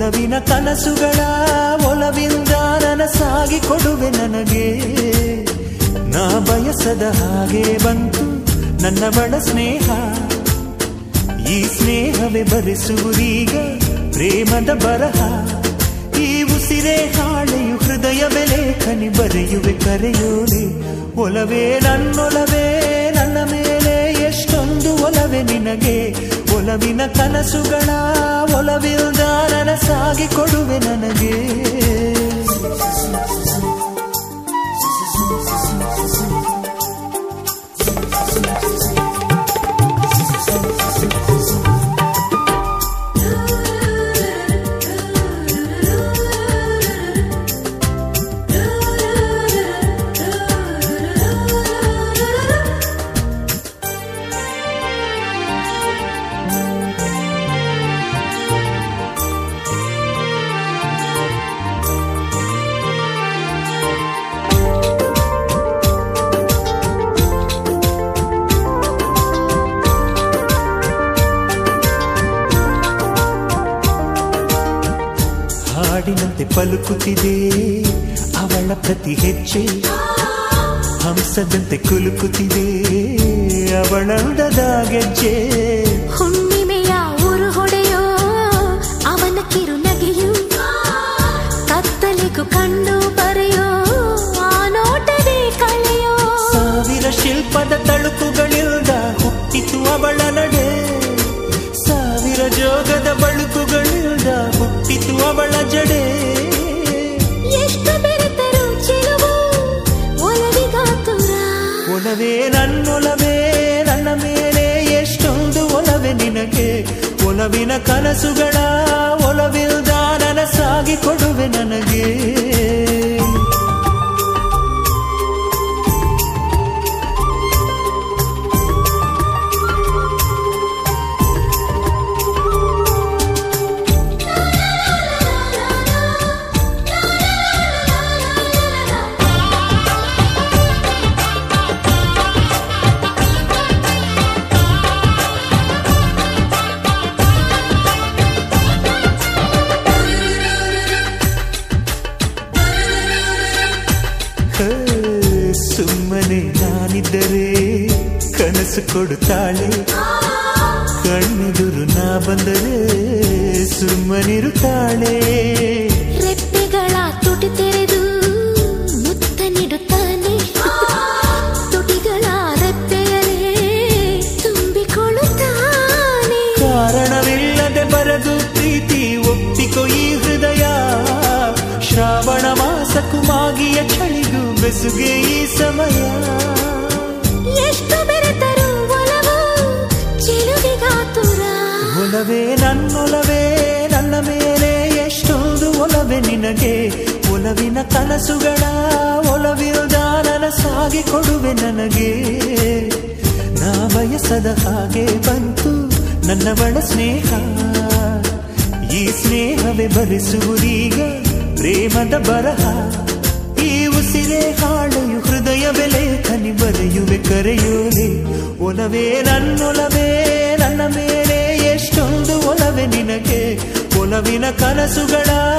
ಒಲವಿನ ಕನಸುಗಳ ಒಲವಿಂದ ನನಸಾಗಿ ಕೊಡುವೆ ನನಗೆ ನಾ ಬಯಸದ ಹಾಗೆ ಬಂತು ನನ್ನ ಬಡ ಸ್ನೇಹ ಈ ಸ್ನೇಹವೇ ಬರೆಸುವುದೀಗ ಪ್ರೇಮದ ಬರಹ ಈ ಉಸಿರೇ ಹಾಳೆಯು ಹೃದಯವೇ ಲೇಖನಿ ಬರೆಯುವೆ ಕರೆಯೋಲೆ ಒಲವೇ ನನ್ನೊಲವೇ ನನ್ನ ಮೇಲೆ ಎಷ್ಟೊಂದು ಒಲವೇ ನಿನಗೆ ಒಲವಿನ ಕನಸುಗಳ ಒಲವಿಲ್ದ ನನಸಾಗಿ ಕೊಡುವೆ ನನಗೆ ಹಾಡಿನಂತೆ ಪಲುಕುತ್ತಿದೆ ಅವಳ ಪ್ರತಿ ಹೆಜ್ಜೆ ಹಂಸದಂತೆ ಕುಲುಕುತ್ತಿದೆ ಅವಳಂದದ ಗೆಜ್ಜೆ ಹುಣ್ಣಿಮೆಯ ಊರು ಹೊಡೆಯೋ ಅವನ ಕಿರುನಗೆಯು ಕತ್ತಲಿಗೂ ಕಣ್ಣು ಬರೆಯೋ ಆ ನೋಟವೇ ಕಳೆಯೋ ಸಾವಿರ ಶಿಲ್ಪದ ತಳುಕುಗಳಿಲ್ದ ಹುಟ್ಟಿತು ಅವಳ ನಡೆ ಸಾವಿರ ಜೋಗದ ಬಳುಕುಗಳಿಲ್ದ ಹುಟ್ಟಿತು ಅವಳ ಜಡೆ ಎಷ್ಟು ಬೆರೆತರು ಚೆಲುವು ಒಲವಿಗಾತುರ ಒಲವೇ ನನ್ನೊಲವೇ ನನ್ನ ಮೇಲೆ ಎಷ್ಟೊಂದು ಒಲವೇ ನಿನಗೆ ಒಲವಿನ ಕನಸುಗಳ ಒಲವಿಲ್ದ ನನಸಾಗಿ ಕೊಡುವೆ ನನಗೆ ಹೇ, ಸುಮ್ಮನೆ ನಾನಿದ್ದರೆ ಕನಸು ಕೊಡುತ್ತಾಳೆ ಕಣ್ಣೆದುರು ನಾ ಬಂದರೆ ಸುಮ್ಮನಿರುತ್ತಾಳೆ ರೆಪ್ಪೆಗಳ ತುಟಿ ತೆರೆದು ಮುತ್ತ ನೀಡುತ್ತಾನೆ ತುಟಿಗಳ ರೆಪ್ಪೆಯಲೇ ತುಂಬಿಕೊಳ್ಳುತ್ತಾನೆ ಕಾರಣವಿಲ್ಲದೆ ಬರದು ಪ್ರೀತಿ ಒಪ್ಪಿಕೊ ಈ ಹೃದಯ ಶ್ರಾವಣ ಮಾಸಕ್ಕೂ ಮಾಗಿಯ ಚಳಿಗೂ ಬೆಸುಗೆ ಈ ಸಮಯ ಎಷ್ಟು ಬೆರೆತರು ಒಲವು ಚೆಲುವಿಗಾತುರ ಒಲವೇ ನನ್ನೊಲವೇ ನನ್ನ ಮೇಲೆ ಎಷ್ಟೊಂದು ಒಲವೇ ನಿನಗೆ ಒಲವಿನ ಕನಸುಗಳ ಒಲವಿಲ್ದ ನನಸಾಗಿ ಕೊಡುವೆ ನನಗೆ ನಾ ಬಯಸದ ಹಾಗೆ ಬಂತು ನನ್ನ ಬಡ ಸ್ನೇಹ ಈ ಸ್ನೇಹವೇ ಬರೆಸುವುದೀಗ ಪ್ರೇಮದ ಬರಹ ಈ ಉಸಿರೇ ಹಾಳೆಯು ಹೃದಯ ಬೆಲೆ ಕನಿ ಬರೆಯುವೆ ಕರೆಯೋಲೆ ಒಲವೇ ನನ್ನೊಲವೇ ನನ್ನ ಮೇಲೆ ಎಷ್ಟೊಂದು ಒಲವೇ ನಿನಗೆ ಒಲವಿನ ಕನಸುಗಳ